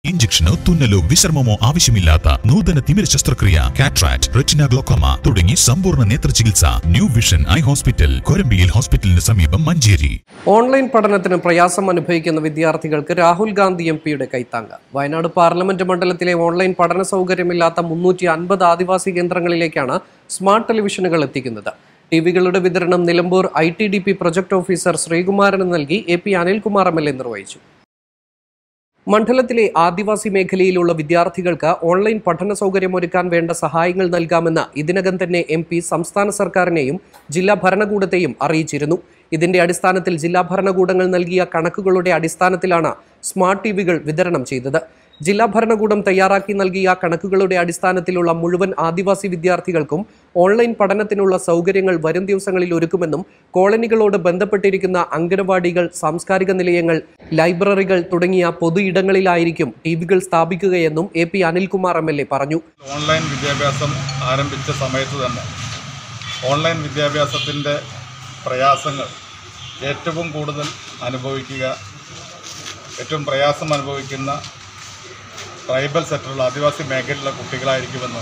ഇഞ്ചക്ഷനോ തുന്നലോ വിശ്രമമോ ആവശ്യമില്ലാത്ത നൂതന തിമിര ശസ്ത്രക്രിയ കാട്രാക്ട് റെറ്റിന ഗ്ലോക്കോമ തുടങ്ങി സമ്പൂർണ്ണ നേത്ര ചികിത്സ ന്യൂ വിഷൻ ഐ ഹോസ്പിറ്റൽ കൊരമ്പിയിൽ ഹോസ്പിറ്റലിന് സമീപം മഞ്ചേരി ഓൺലൈൻ പഠനത്തിന് പ്രയാസം അനുഭവിക്കുന്ന വിദ്യാർത്ഥികൾക്ക് രാഹുൽ ഗാന്ധി എം പിയുടെ കൈത്താങ്ങ് വയനാട് പാർലമെന്റ് മണ്ഡലത്തിലെ ഓൺലൈൻ പഠന സൗകര്യമില്ലാത്ത മുന്നൂറ്റി അൻപത് ആദിവാസി കേന്ദ്രങ്ങളിലേക്കാണ് സ്മാർട്ട് ടെലിവിഷനുകൾ എത്തിക്കുന്നത് ടിവികളുടെ വിതരണം Nilambur I T D P project officer ശ്രീകുമാരന് നൽകി A P Anilkumar M L A നിർവഹിച്ചു മണ്ഡലത്തിലെ ആദിവാസി മേഖലയിലുള്ള വിദ്യാർത്ഥികൾക്ക് ഓൺലൈൻ പഠന സൗകര്യമൊരുക്കാൻ വേണ്ട സഹായങ്ങൾ നൽകാമെന്ന് ഇതിനകം തന്നെ എം പി സംസ്ഥാന സർക്കാരിനെയും ജില്ലാ ഭരണകൂടത്തെയും അറിയിച്ചിരുന്നു ഇതിന്റെ അടിസ്ഥാനത്തിൽ ജില്ലാ ഭരണകൂടങ്ങൾ നൽകിയ കണക്കുകളുടെ അടിസ്ഥാനത്തിലാണ് സ്മാർട്ട് ടിവികൾ വിതരണം ചെയ്തത് ജില്ലാ ഭരണകൂടം തയ്യാറാക്കി നൽകിയ കണക്കുകളുടെ അടിസ്ഥാനത്തിലുള്ള മുഴുവൻ ആദിവാസി വിദ്യാർത്ഥികൾക്കും ഓൺലൈൻ പഠനത്തിനുള്ള സൗകര്യങ്ങൾ വരും ദിവസങ്ങളിൽ ഒരുക്കുമെന്നും കോളനികളോട് ബന്ധപ്പെട്ടിരിക്കുന്ന അംഗനവാടികൾ സാംസ്കാരിക നിലയങ്ങൾ ലൈബ്രറികൾ തുടങ്ങിയ പൊതു ഇടങ്ങളിലായിരിക്കും ടിവികൾ സ്ഥാപിക്കുകയെന്നും A P Anilkumar M L A പറഞ്ഞു ഓൺലൈൻ വിദ്യാഭ്യാസം ആരംഭിച്ച സമയത്ത് തന്നെ ഓൺലൈൻ വിദ്യാഭ്യാസത്തിൻ്റെ പ്രയാസങ്ങൾ ഏറ്റവും കൂടുതൽ അനുഭവിക്കുക ഏറ്റവും പ്രയാസം അനുഭവിക്കുന്ന ട്രൈബൽ സെക്ടറിലുള്ള ആദിവാസി മേഖലയിലുള്ള കുട്ടികളായിരിക്കുമെന്ന്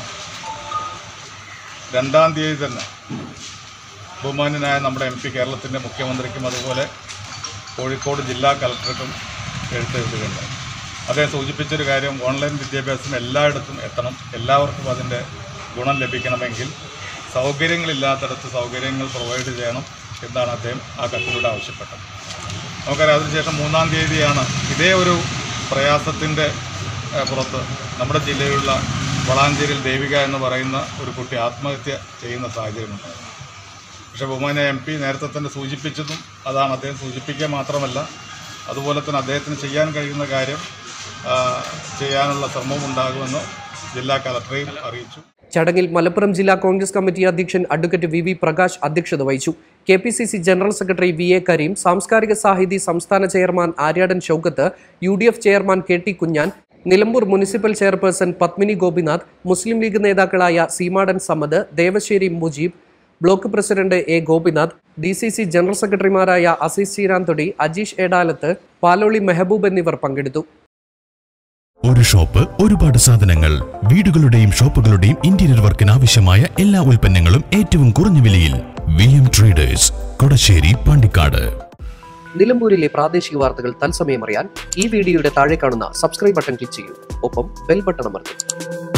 രണ്ടാം തീയതി തന്നെ ബഹുമാന്യനായ നമ്മുടെ എം പി കേരളത്തിൻ്റെ മുഖ്യമന്ത്രിക്കും അതുപോലെ കോഴിക്കോട് ജില്ലാ കളക്ടർക്കും എഴുത്തെഴുതുകയുണ്ടായി അദ്ദേഹം സൂചിപ്പിച്ചൊരു കാര്യം ഓൺലൈൻ വിദ്യാഭ്യാസം എല്ലായിടത്തും എത്തണം എല്ലാവർക്കും അതിൻ്റെ ഗുണം ലഭിക്കണമെങ്കിൽ സൗകര്യങ്ങളില്ലാത്തടത്ത് സൗകര്യങ്ങൾ പ്രൊവൈഡ് ചെയ്യണം എന്നാണ് അദ്ദേഹം ആ കത്തിലൂടെ ആവശ്യപ്പെട്ടത് നമുക്കറിയാം അതിനുശേഷം മൂന്നാം തീയതിയാണ് ഇതേ ഒരു പ്രയാസത്തിൻ്റെ ഏഹ്, പുറത്ത് നമ്മുടെ ജില്ലയിലുള്ള വളാഞ്ചേരിയിൽ ദേവിക എന്ന് പറയുന്ന ഒരു കുട്ടി ആത്മഹത്യ ചെയ്യുന്ന സാഹചര്യമുണ്ടായി പക്ഷേ ബഹുമാന എം പി നേരത്തെ തന്നെ സൂചിപ്പിച്ചതും അതാണ് അദ്ദേഹം സൂചിപ്പിക്കുക മാത്രമല്ല അതുപോലെ തന്നെ അദ്ദേഹത്തിന് ചെയ്യാൻ കഴിയുന്ന കാര്യം ആ, ചെയ്യാനുള്ള ശ്രമവും ഉണ്ടാകുമെന്ന് ജില്ലാ കലക്ടറെയും അറിയിച്ചു ചടങ്ങിൽ മലപ്പുറം ജില്ലാ കോൺഗ്രസ് കമ്മിറ്റി അധ്യക്ഷൻ അഡ്വക്കേറ്റ് വി വി പ്രകാശ് അധ്യക്ഷത വഹിച്ചു K P C C general secretary V A Kareem Samskarika Sahithi സംസ്ഥാന chairman Aryadan Shoukath U D F chairman K T Kunjan Nilambur municipal chairperson Padmini Gopinath Muslim League നേതാക്കളായ Seematan Samad Devassery Mujeeb block president A Gopinath D C C general സെക്രട്ടറിമാരായ അസീസ് ചീരാന്തൊടി അജീഷ് എടാലത്ത് പാലോളി മെഹബൂബ് എന്നിവർ പങ്കെടുത്തു ഒരു ഷോപ്പ് ഒരുപാട് സാധനങ്ങൾ വീടുകളുടെയും ഷോപ്പുകളുടെയും ഇന്റീരിയർ വർക്കിന് ആവശ്യമായ എല്ലാ ഉൽപ്പന്നങ്ങളും ഏറ്റവും കുറഞ്ഞ വിലയിൽ V M traders Kodassery Pandikkad നിലമ്പൂരിലെ പ്രാദേശിക വാർത്തകൾ തത്സമയം അറിയാൻ ഈ വീഡിയോയുടെ താഴെ കാണുന്ന സബ്സ്ക്രൈബ് ബട്ടൺ ക്ലിക്ക് ചെയ്യൂ ഒപ്പം ബെൽ ബട്ടൺ അമർത്തും